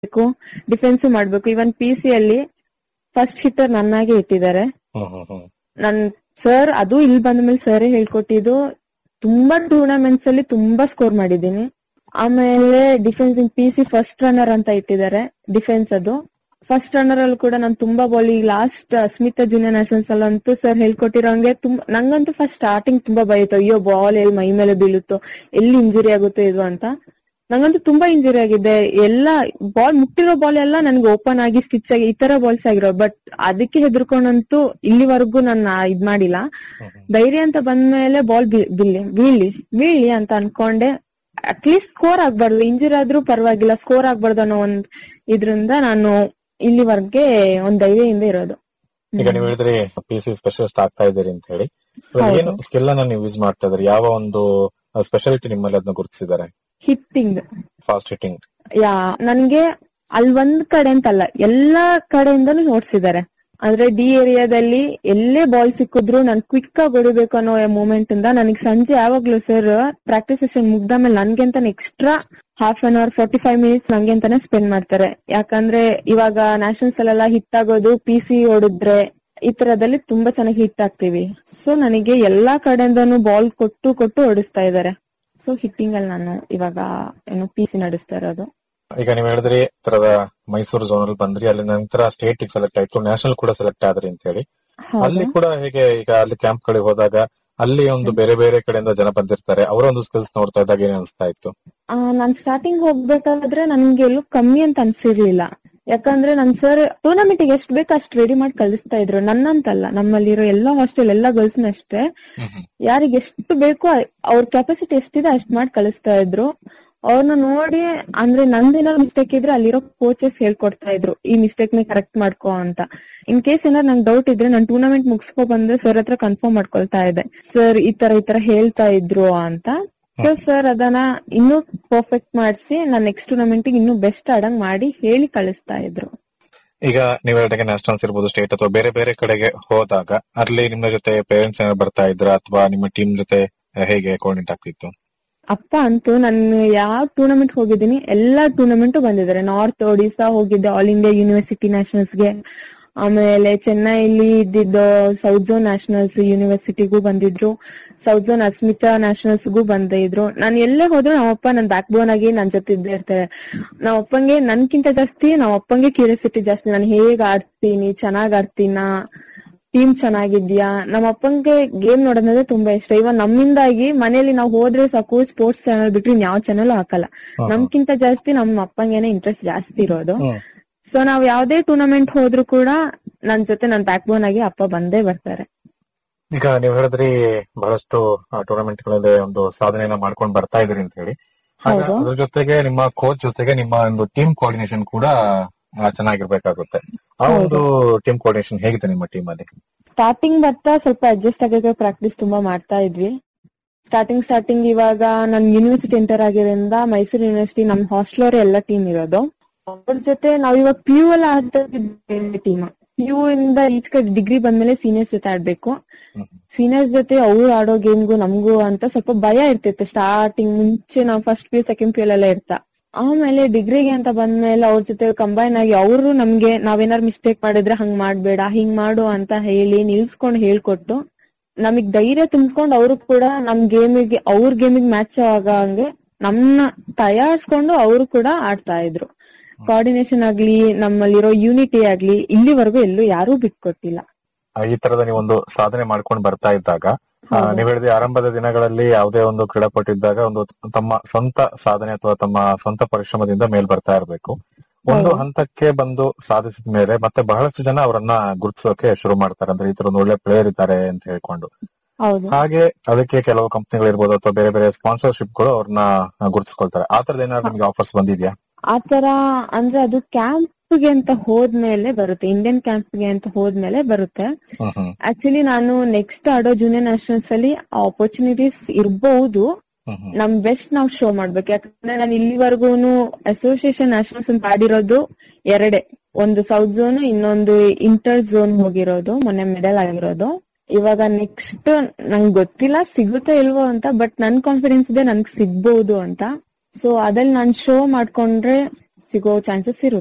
ಬೇಕು ಡಿಫೆನ್ಸ್ ಮಾಡ್ಬೇಕು ಇವನ್ ಪಿ ಸಿ ಅಲ್ಲಿ ಫಸ್ಟ್ ಹಿಟ್ಟರ್ ನನ್ನಾಗೆ ಇಟ್ಟಿದ್ದಾರೆ ಹ್ಮ್ ಹ್ಮ್ ಹ್ಮ್ ನನ್ ಸರ್ ಅದು ಇಲ್ಲಿ ಬಂದ್ಮೇಲೆ ಸರ್ ಹೇಳ್ಕೊಟ್ಟಿದ್ದು ತುಂಬಾ ಟೂರ್ನಮೆಂಟ್ಸ್ ಅಲ್ಲಿ ತುಂಬಾ ಸ್ಕೋರ್ ಮಾಡಿದ್ದೀನಿ ಆಮೇಲೆ defence in P C first runner ಅಂತ ಇಟ್ಟಿದ್ದಾರೆ ಡಿಫೆನ್ಸ್ ಅದು ಫಸ್ಟ್ ರನ್ನರ್ ಅಲ್ಲಿ ಕೂಡ ನಾನು ತುಂಬಾ ಬಾಲ್ ಈ ಲಾಸ್ಟ್ ಸ್ಮಿತಾ ಜೂನಿಯರ್ ನ್ಯಾಷನಲ್ಸ್ ಅಲ್ಲಂತೂ ಸರ್ ಹೇಳ್ಕೊಟ್ಟಿರೋಂಗೆ ತುಂಬಾ ನಂಗಂತೂ ಫಸ್ಟ್ ಸ್ಟಾರ್ಟಿಂಗ್ ತುಂಬಾ ಭಯಿತು ಅಯ್ಯೋ ಬಾಲ್ ಎಲ್ಲಿ ಮೈ ಮೇಲೆ ಬೀಳುತ್ತೋ ಎಲ್ಲಿ ಇಂಜುರಿ ಆಗುತ್ತೋ ಇದು ಅಂತ ನಂಗಂತೂ ತುಂಬಾ ಇಂಜುರಿ ಆಗಿದೆ ಎಲ್ಲ ಬಾಲ್ ಮುಟ್ಟಿರೋ ಬಾಲ್ ಎಲ್ಲ ನನ್ಗೆ ಓಪನ್ ಆಗಿ ಸ್ಟಿಚ್ ಆಗಿ ಈ ತರ ಬಾಲ್ಸ್ ಆಗಿರೋ ಬಟ್ ಅದಕ್ಕೆ ಹೆದರ್ಕೊಂಡಂತೂ ಇಲ್ಲಿವರೆಗೂ ನಾನು ಇದ್ ಮಾಡಿಲ್ಲ ಹ್ಮ್ ಹ್ಮ್. ಧೈರ್ಯ ಅಂತ ಬಂದ್ಮೇಲೆ ಬಾಲ್ ಬಿಲ್ಲಿ ಬೀಳಿ ಬೀಳಿ ಅಂತ ಅನ್ಕೊಂಡೆ ಅಟ್ಲೀಸ್ಟ್ ಸ್ಕೋರ್ ಆಗ್ಬಾರ್ದು ಇಂಜುರಿ ಆದ್ರೂ ಪರವಾಗಿಲ್ಲ ಸ್ಕೋರ್ ಆಗ್ಬಾರ್ದು ಅನ್ನೋ ಒಂದ್ ಇದ್ರಿಂದ ನಾನು ಇಲ್ಲಿವರೆಗೆ ಒಂದ್ ಧೈರ್ಯದಿಂದ ಇರೋದು ಈಗ ನೀವು ಹೇಳಿದ್ರಿ ಪಿ ಸಿ ಸ್ಪೆಷಲಿಸ್ಟ್ ಆಗ್ತಾ ಇದ್ದೀರಿ ಅಂತ ಹೇಳಿ ಇವಾಗ ಹೌದು. ಏನು ಸ್ಕಿಲ್ ಅನ್ನ ನೀವು ಯೂಸ್ ಮಾಡ್ತಾ ಇದ್ರಿ ಯಾವ ಒಂದು ಸ್ಪೆಷಾಲಿಟಿ ನಿಮ್ಮಲ್ಲಿ ಅದನ್ನ ಗುರುತಿಸಿದ್ದಾರೆ ಹಿಟ್ಟಿಂಗ್ ಫಾಸ್ಟ್ ಹಿಟ್ಟಿಂಗ್ ಯಾ ನನ್ಗೆ ಅಲ್ಲಿ ಒಂದ್ ಕಡೆ ಅಂತಲ್ಲ ಎಲ್ಲಾ ಕಡೆಯಿಂದನೂ ನೋಡ್ಸಿದ್ದಾರೆ ಅಂದ್ರೆ ಡಿ ಏರಿಯಾದಲ್ಲಿ ಎಲ್ಲೇ ಬಾಲ್ ಸಿಕ್ಕಿದ್ರು ನಾನ್ ಕ್ವಿಕ್ ಆಗಿ ಹೊಡಿಬೇಕು ಅನ್ನೋ ಮೂಮೆಂಟ್ ಇಂದ ನನಗೆ ಸಂಜೆ ಯಾವಾಗ್ಲೂ ಸರ್ ಪ್ರಾಕ್ಟೀಸ್ ಸೆಷನ್ ಮುಗ್ದ ಮೇಲೆ ನನ್ಗೆ ಅಂತಾನೆ extra half an hour forty five minutes ನಂಗೆ ಅಂತಾನೆ ಸ್ಪೆಂಡ್ ಮಾಡ್ತಾರೆ ಯಾಕಂದ್ರೆ ಇವಾಗ ನ್ಯಾಷನಲ್ಸ್ ಅಲ್ಲೆಲ್ಲ ಹಿಟ್ ಆಗೋದು ಪಿ ಸಿ ಹೊಡಿದ್ರೆ ಈ ತರದಲ್ಲಿ ತುಂಬಾ ಚೆನ್ನಾಗಿ ಹಿಟ್ ಆಗ್ತೀವಿ ಸೊ ನನಗೆ ಎಲ್ಲಾ ಕಡೆಯಿಂದನೂ ಬಾಲ್ ಕೊಟ್ಟು ಕೊಟ್ಟು ಓಡಿಸ್ತಾ ಇದ್ದಾರೆ ಸೊ ಹಿಟ್ಟಿಂಗ್ ಅಲ್ಲಿ ನಾನು ಇವಾಗ ಏನು ಪಿ ಸಿ ನಡೆಸ್ತಾ ಇರೋದು ಈಗ ನೀವು ಹೇಳಿದ್ರಿ ಈ ತರದ ಮೈಸೂರು ಝೋನ್ ಅಲ್ಲಿ ಬಂದ್ರಿ ಅಲ್ಲಿ ನಂತರ ಸ್ಟೇಟ್ ಸೆಲೆಕ್ಟ್ ಆಯ್ತು ನ್ಯಾಷನಲ್ ಕೂಡ ಸೆಲೆಕ್ಟ್ ಆದ್ರಿ ಅಂತ ಹೇಳಿ ಅಲ್ಲಿ ಹೌದು ಕೂಡ ಹೇಗೆ ಈಗ ಅಲ್ಲಿ ಕ್ಯಾಂಪ್ ಗಳಿಗೆ ಹೋದಾಗ ಅಲ್ಲಿ ಒಂದು ಬೇರೆ ಬೇರೆ ಕಡೆಯಿಂದ ಜನ ಬಂದಿರ್ತಾರೆ ಅವರ ಒಂದು ಸ್ಕಿಲ್ಸ್ ನೋಡ್ತಾ ಇದ್ದಾಗ ಏನ್ ಅನಿಸ್ತಾ ಇತ್ತು ಆ, ನಾನ್ ಸ್ಟಾರ್ಟಿಂಗ್ ಹೋಗ್ಬೇಕಾದ್ರೆ ನನ್ಗೆ ಎಲ್ಲೂ ಕಮ್ಮಿ ಅಂತ ಅನ್ಸಿರ್ಲಿಲ್ಲ ಯಾಕಂದ್ರೆ ನನ್ ಸರ್ ಟೂರ್ನಮೆಂಟ್ ಗೆ ಎಷ್ಟ್ ಬೇಕು ಅಷ್ಟ್ ರೆಡಿ ಮಾಡಿ ಕಳಿಸ್ತಾ ಇದ್ರು ನನ್ನಂತಲ್ಲ ನಮ್ಮಲ್ಲಿರೋ ಎಲ್ಲಾ ಹಾಸ್ಟೆಲ್ ಎಲ್ಲಾ ಗರ್ಲ್ಸ್ ಅಷ್ಟೇ ಯಾರಿಗೆ ಎಷ್ಟು ಬೇಕೋ ಅವ್ರ ಕೆಪಾಸಿಟಿ ಎಷ್ಟಿದೆ ಅಷ್ಟ್ ಮಾಡಿ ಕಳಿಸ್ತಾ ಇದ್ರು ಅವ್ರನ್ನ ನೋಡಿ ಅಂದ್ರೆ ನಂದೇನಾದ್ರು ಮಿಸ್ಟೇಕ್ ಇದ್ರೆ ಅಲ್ಲಿರೋ ಕೋಚಸ್ ಹೇಳ್ಕೊಡ್ತಾ ಇದ್ರು ಈ ಮಿಸ್ಟೇಕ್ ನ ಕರೆಕ್ಟ್ ಮಾಡ್ಕೋ ಅಂತ ಇನ್ ಕೇಸ್ ಏನಾದ್ರು ನಂಗೆ ಡೌಟ್ ಇದ್ರೆ ನಾನು ಟೂರ್ನಮೆಂಟ್ ಮುಗಿಸ್ಕೊ ಬಂದು ಸರ್ ಹತ್ರ ಕನ್ಫರ್ಮ್ ಮಾಡ್ಕೊಳ್ತಾ ಇದ್ದೆ ಸರ್ ಈ ತರ ಈ ತರ ಹೇಳ್ತಾ ಇದ್ರು ಅಂತ ಸೊ ಸರ್ ಅದನ್ನ ಇನ್ನೂ ಪರ್ಫೆಕ್ಟ್ ಮಾಡಿಸಿ ನಾನ್ ನೆಕ್ಸ್ಟ್ ಟೂರ್ನಮೆಂಟ್ ಇನ್ನೂ ಬೆಸ್ಟ್ ಆಡಂಗ್ ಮಾಡಿ ಹೇಳಿ ಕಳಿಸ್ತಾ ಇದ್ರು ಈಗ ನೀವು ಹೇಳಿದಾಗೆ ನ್ಯಾಷನಲ್ಸ್ ಇರ್ಬೋದು ಸ್ಟೇಟ್ ಅಥವಾ ಬೇರೆ ಬೇರೆ ಕಡೆಗೆ ಹೋದಾಗ ಅಲ್ಲಿ ನಿಮ್ಮ ಜೊತೆ ಪೇರೆಂಟ್ಸ್ ಏನಾದ್ರು ಬರ್ತಾ ಇದ್ರ ಅಥವಾ ನಿಮ್ಮ ಟೀಮ್ ಜೊತೆ ಹೇಗೆ ಕೋಆರ್ಡಿನೇಟ್ ಆಗ್ತಿತ್ತು ಅಪ್ಪ ಅಂತೂ ನಾನು ಯಾವ ಟೂರ್ನಮೆಂಟ್ ಹೋಗಿದ್ದೀನಿ ಎಲ್ಲಾ ಟೂರ್ನಮೆಂಟ್ ಬಂದಿದ್ದಾರೆ ನಾರ್ತ್ ಒಡಿಸಾ ಹೋಗಿದ್ದೆ ಆಲ್ ಇಂಡಿಯಾ ಯೂನಿವರ್ಸಿಟಿ ನ್ಯಾಷನಲ್ಸ್ ಗೆ ಆಮೇಲೆ ಚೆನ್ನೈಲಿ ಇದ್ದಿದ್ದು ಸೌತ್ ಝೋನ್ ನ್ಯಾಷನಲ್ಸ್ ಯೂನಿವರ್ಸಿಟಿಗೂ ಬಂದಿದ್ರು ಸೌತ್ ಝೋನ್ ಅಸ್ಮಿತಾ ನ್ಯಾಷನಲ್ಸ್ ಗೂ ಬಂದಿದ್ರು ನಾನು ಎಲ್ಲೇ ಹೋದ್ರು ನಮ್ಮಪ್ಪ ನನ್ ಬ್ಯಾಕ್ ಬೋನ್ ಆಗಿ ನನ್ ಜೊತೆ ಇದ್ದೇ ಇರ್ತಾರೆ ನಮ್ಮ ಅಪ್ಪಂಗೆ ನನ್ಕಿಂತ ಜಾಸ್ತಿ ನಮ್ಮ ಅಪ್ಪಂಗೆ ಕ್ಯೂರಿಯಾಸಿಟಿ ಜಾಸ್ತಿ ನಾನು ಹೇಗ್ ಆಡ್ತೀನಿ ಚೆನ್ನಾಗ್ ಆಡ್ತೀನಾ ಟೀಮ್ ಚೆನ್ನಾಗಿದ್ಯಾ ನಮ್ಮ ಅಪ್ಪಂಗೆ ಗೇಮ್ ನೋಡೋದಂದ್ರೆ ತುಂಬಾ ಇಷ್ಟ ಇವನ್ ನಮ್ಮಿಂದಾಗಿ ಮನೇಲಿ ನಾವು ಹೋದ್ರೆ ಸಾಕು ಸ್ಪೋರ್ಟ್ಸ್ ಚಾನಲ್ ಬಿಟ್ರೆ ಯಾವ ಚಾನಲ್ ಹಾಕಲ್ಲ ಹ್ಮ್. ನಮ್ಗಿಂತ ಜಾಸ್ತಿ ನಮ್ಮ ಅಪ್ಪಂಗೇನೆ ಇಂಟ್ರೆಸ್ಟ್ ಜಾಸ್ತಿ ಇರೋದು ಹ್ಮ್. ಸೊ ನಾವ್ ಯಾವ್ದೇ ಟೂರ್ನಮೆಂಟ್ ಹೋದ್ರು ಕೂಡ ನನ್ ಜೊತೆ ನನ್ ಬ್ಯಾಕ್ ಬೋನ್ ಆಗಿ ಅಪ್ಪ ಬಂದೇ ಬರ್ತಾರೆ ಈಗ ನೀವು ಹೇಳಿದ್ರಿ ಬಹಳಷ್ಟು ಟೂರ್ನಮೆಂಟ್ ಗಳಲ್ಲಿ ಒಂದು ಸಾಧನೆಯನ್ನ ಮಾಡ್ಕೊಂಡು ಬರ್ತಾ ಇದ್ರಿ ಅಂತ ಹೇಳಿ ಆಗ ಹೌದು. ಅದ್ರ ಜೊತೆಗೆ ನಿಮ್ಮ ಕೋಚ್ ಜೊತೆಗೆ ನಿಮ್ಮ ಒಂದು ಟೀಮ್ ಕೋಆರ್ಡಿನೇಷನ್ ಕೂಡ ಆ, ಚೆನ್ನಾಗಿರ್ಬೇಕಾಗುತ್ತೆ ಆ ಒಂದು ಟೀಮ್ ಕೋಆರ್ಡಿನೇಷನ್ ಹೇಗಿದೆ ನಿಮ್ಮ ಟೀಮ್ ಅಲ್ಲಿ ಸ್ಟಾರ್ಟಿಂಗ್ ಬರ್ತಾ ಸ್ವಲ್ಪ ಅಡ್ಜಸ್ಟ್ ಆಗಕ್ಕೆ ಪ್ರಾಕ್ಟೀಸ್ ತುಂಬಾ ಮಾಡ್ತಾ ಇದ್ವಿ ಸ್ಟಾರ್ಟಿಂಗ್ ಸ್ಟಾರ್ಟಿಂಗ್ ಇವಾಗ ನನ್ ಯೂನಿವರ್ಸಿಟಿ ಎಂಟರ್ ಆಗಿರೋದ್ರಿಂದ ಮೈಸೂರು ಯೂನಿವರ್ಸಿಟಿ ನಮ್ ಹಾಸ್ಟೆಲ್ ಎಲ್ಲ ಟೀಮ್ ಇರೋದು ಅವ್ರ ಜೊತೆ ನಾವ್ ಇವಾಗ ಪಿ ಯು ಎಲ್ಲ ಆಡ್ತಾ ಟೀಮ್ ಪಿ ಯು ಇಂದ ಈಚ್ ಕಡೆ ಡಿಗ್ರಿ ಬಂದ್ಮೇಲೆ ಸೀನಿಯರ್ಸ್ ಜೊತೆ ಆಡ್ಬೇಕು ಹ್ಮ್. ಸೀನಿಯರ್ಸ್ ಜೊತೆ ಅವ್ರು ಆಡೋ ಗೇಮ್ಗೂ ನಮಗೂ ಅಂತ ಸ್ವಲ್ಪ ಭಯ ಇರ್ತಿತ್ತು ಸ್ಟಾರ್ಟಿಂಗ್ ಮುಂಚೆ ನಾವು first P U second P U ಎಲ್ಲ ಇರ್ತಾ ಆಮೇಲೆ ಡಿಗ್ರಿಗೆ ಅಂತ ಬಂದ್ಮೇಲೆ ಅವ್ರ ಜೊತೆ ಕಂಬೈನ್ ಆಗಿ ಅವರು ನಮ್ಗೆ ನಾವೇನಾರು ಮಿಸ್ಟೇಕ್ ಮಾಡಿದ್ರೆ ಹಂಗ್ ಮಾಡ್ಬೇಡ ಹಿಂಗ್ ಮಾಡು ಅಂತ ಹೇಳಿ ನಿಲ್ಸ್ಕೊಂಡ್ ಹೇಳ್ಕೊಟ್ಟು ನಮಗ್ ಧೈರ್ಯ ತುಂಬಿಸ್ಕೊಂಡು ಅವರು ಕೂಡ ನಮ್ ಗೇಮಿಗೆ ಅವ್ರ ಗೇಮಿಗೆ ಮ್ಯಾಚ್ ಆಗಂಗೆ ನಮ್ನ ತಯಾರಿಸ್ಕೊಂಡು ಅವರು ಕೂಡ ಆಡ್ತಾ ಇದ್ರು ಕೋಆರ್ಡಿನೇಷನ್ ಆಗ್ಲಿ ನಮ್ಮಲ್ಲಿರೋ ಯೂನಿಟಿ ಆಗ್ಲಿ ಇಲ್ಲಿವರೆಗೂ ಎಲ್ಲೂ ಯಾರೂ ಬಿಟ್ಕೊಟ್ಟಿಲ್ಲ ಆ, ಈ ತರದ ನೀವು ಒಂದು ಸಾಧನೆ ಮಾಡ್ಕೊಂಡು ಬರ್ತಾ ಇದ್ದಾಗ ಆ, ಹೌದು. ನೀವ್ ಹೇಳಿದ್ರೆ ಆರಂಭದ ದಿನಗಳಲ್ಲಿ ಯಾವುದೇ ಒಂದು ಕ್ರೀಡಾಪಟು ಇದ್ದಾಗ ಒಂದು ತಮ್ಮ ಸ್ವಂತ ಸಾಧನೆ ಅಥವಾ ತಮ್ಮ ಸ್ವಂತ ಪರಿಶ್ರಮದಿಂದ ಮೇಲ್ ಬರ್ತಾ ಇರಬೇಕು ಒಂದು ಹೌದು. ಹಂತಕ್ಕೆ ಬಂದು ಸಾಧಿಸಿದ ಮೇಲೆ ಮತ್ತೆ ಬಹಳಷ್ಟು ಜನ ಅವರನ್ನ ಗುರುತಿಸೋಕೆ ಶುರು ಮಾಡ್ತಾರೆ ಅಂದ್ರೆ ಈ ತರ ಒಂದು ಒಳ್ಳೆ ಪ್ಲೇಯರ್ ಇದ್ದಾರೆ ಅಂತ ಹೇಳ್ಕೊಂಡು ಹೌದು ಹಾಗೆ ಅದಕ್ಕೆ ಕೆಲವು ಕಂಪನಿಗಳು ಇರ್ಬೋದು ಅಥವಾ ಬೇರೆ ಬೇರೆ ಸ್ಪಾನ್ಸರ್ಶಿಪ್ ಗಳು ಅವ್ರನ್ನ ಗುರುತಿಸ್ಕೊಳ್ತಾರೆ ಆ ತರದ ಏನಾದ್ರು ನಿಮ್ಗೆ ಆಫರ್ಸ್ ಬಂದಿದ್ಯಾ ಆತರ ಅಂದ್ರೆ ಅದು ಕ್ಯಾಂಪ್ ಗೆ ಅಂತ ಹೋದ್ಮೇಲೆ ಬರುತ್ತೆ ಇಂಡಿಯನ್ ಕ್ಯಾಂಪ್ ಗೆ ಅಂತ ಹೋದ್ಮೇಲೆ ಬರುತ್ತೆ ಹ್ಮ್ ಹ್ಮ್ ಆಕ್ಚುಲಿ ನಾನು ನೆಕ್ಸ್ಟ್ ಆಡೋ ಜೂನಿಯರ್ ನ್ಯಾಷನಲ್ಸ್ ಅಲ್ಲಿ ಆಪರ್ಚುನಿಟೀಸ್ ಇರಬಹುದು ಹ್ಮ್ ಹ್ಮ್ ನಮ್ ಬೆಸ್ಟ್ ನಾವ್ ಶೋ ಮಾಡ್ಬೇಕು ಯಾಕಂದ್ರೆ ನಾನು ಇಲ್ಲಿವರೆಗೂನು ಅಸೋಸಿಯೇಷನ್ ನ್ಯಾಷನಲ್ಸ್ ಅಂತ ಆಡಿರೋದು ಎರಡೇ ಒಂದು ಸೌತ್ ಝೋನ್ ಇನ್ನೊಂದು ಇಂಟರ್ ಝೋನ್ ಹೋಗಿರೋದು ಮೊನ್ನೆ ಮೆಡಲ್ ಆಗಿರೋದು ಇವಾಗ ನೆಕ್ಸ್ಟ್ ನಂಗೆ ಗೊತ್ತಿಲ್ಲ ಸಿಗುತ್ತೋ ಇಲ್ವೋ ಅಂತ ಬಟ್ ನನ್ ಕಾನ್ಫಿಡೆನ್ಸ್ ಇದೆ ನನ್ಗೆ ಸಿಗ್ಬಹುದು ಅಂತ ಸೊ ಅದ್ರಲ್ಲಿ ನಾನ್ ಶೋ ಮಾಡ್ಕೊಂಡ್ರೆ ಸಿಗೋ ಚಾನ್ಸಸ್ ಇರುತ್ತೆ